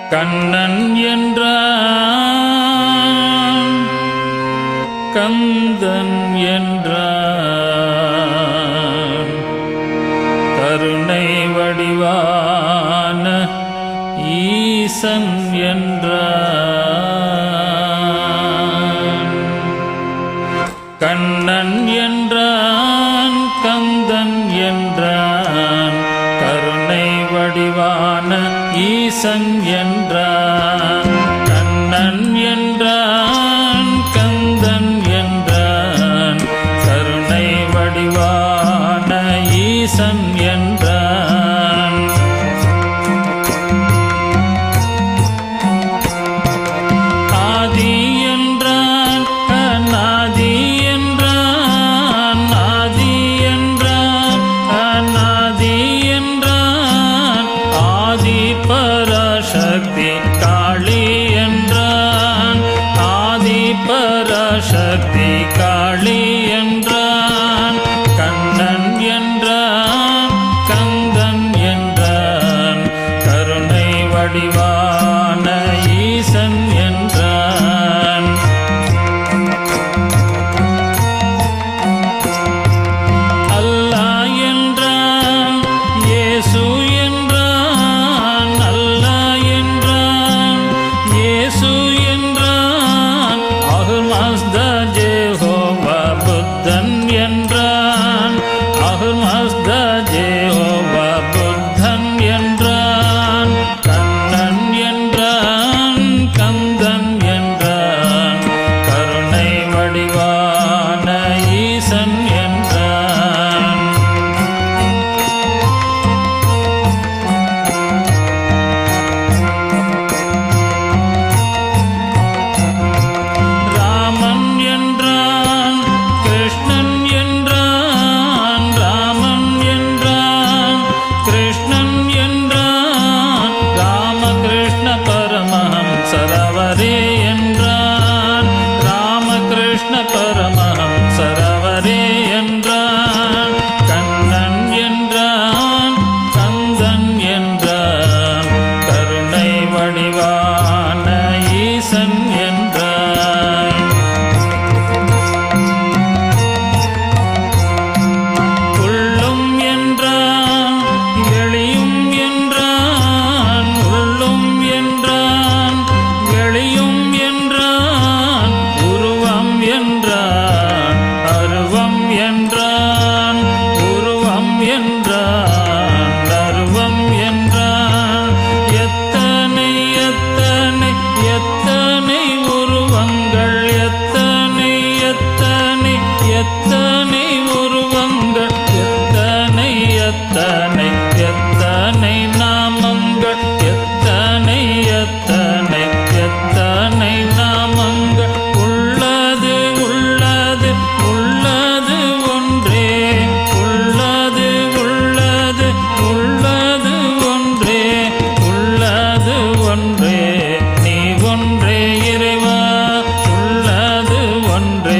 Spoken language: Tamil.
கண்ணன் என்றான் கந்தன் என்றான் கருணை வடிவான ஈசன் என்றான் கண்ணன் என்றான் கந்தன் என்றான் கருணை வடிவான ஈசன் என்றான் கண்ணன் என்றான் கந்தன் என்றான் கருணை வடிவான ஈசன் என்றான் ஆதி என்றான் அநாதி என்றான் ஆதி என்றான் அநாதி என்றான் ஆதி பராசக்தி காளி என்றான் ஆதி பராசக்தி காளி என்றான் கண்ணன் என்றான் கந்தன் என்றான் கருணை வடிவான ஈசன் என்றான் அல்லாஹ் என்றான் இயேசு என்றான் அல்லாஹ் என்றான் இயேசு என்றான் அஹ்மஸ்த ஜெஹோவா புத்தன் என்றான் அஹ்மஸ்த ஜெஹோவா புத்தன் என்றான் கண்ணன் என்றான் கந்தன் என்றான் கருணை வடிவான ஈசன் என்றான் ராமன் என்றான் கிருஷ்ணன் என்றான் ராமன் என்றான் கிருஷ்ணன் என்றான் ராமகிருஷ்ண பரமஹம் சரவரே என்றான் ராமகிருஷ்ண பரமஹம் சரவரே என்றான் கண்ணன் என்றான் கந்தன் என்றான் கருணை வடிவான ஈசன் என்றான் உள்ளும் என்றான் எளியும் என்றான் உள்ளும் என்றான் எளியும் என்றான் உருவம் என்றான் அருவம் என்றான் உருவம் என்றான் அருவம் என்றான் எத்தனை எத்தனை எத்தனை உருவங்கள் எத்தனை எத்தனை எத்தனை உருவங்கள் எத்தனை எத்தனை எத்தனை நாமங்கள் எத்தனை எத்தனை எத்தனை நாமங்கள் உள்ளது உள்ளது உள்ளது ஒன்றே உள்ளது உள்ளது உள்ளது ஒன்றே உள்ளது ஒன்றே நீ ஒன்றே இறைவா உள்ளது ஒன்றே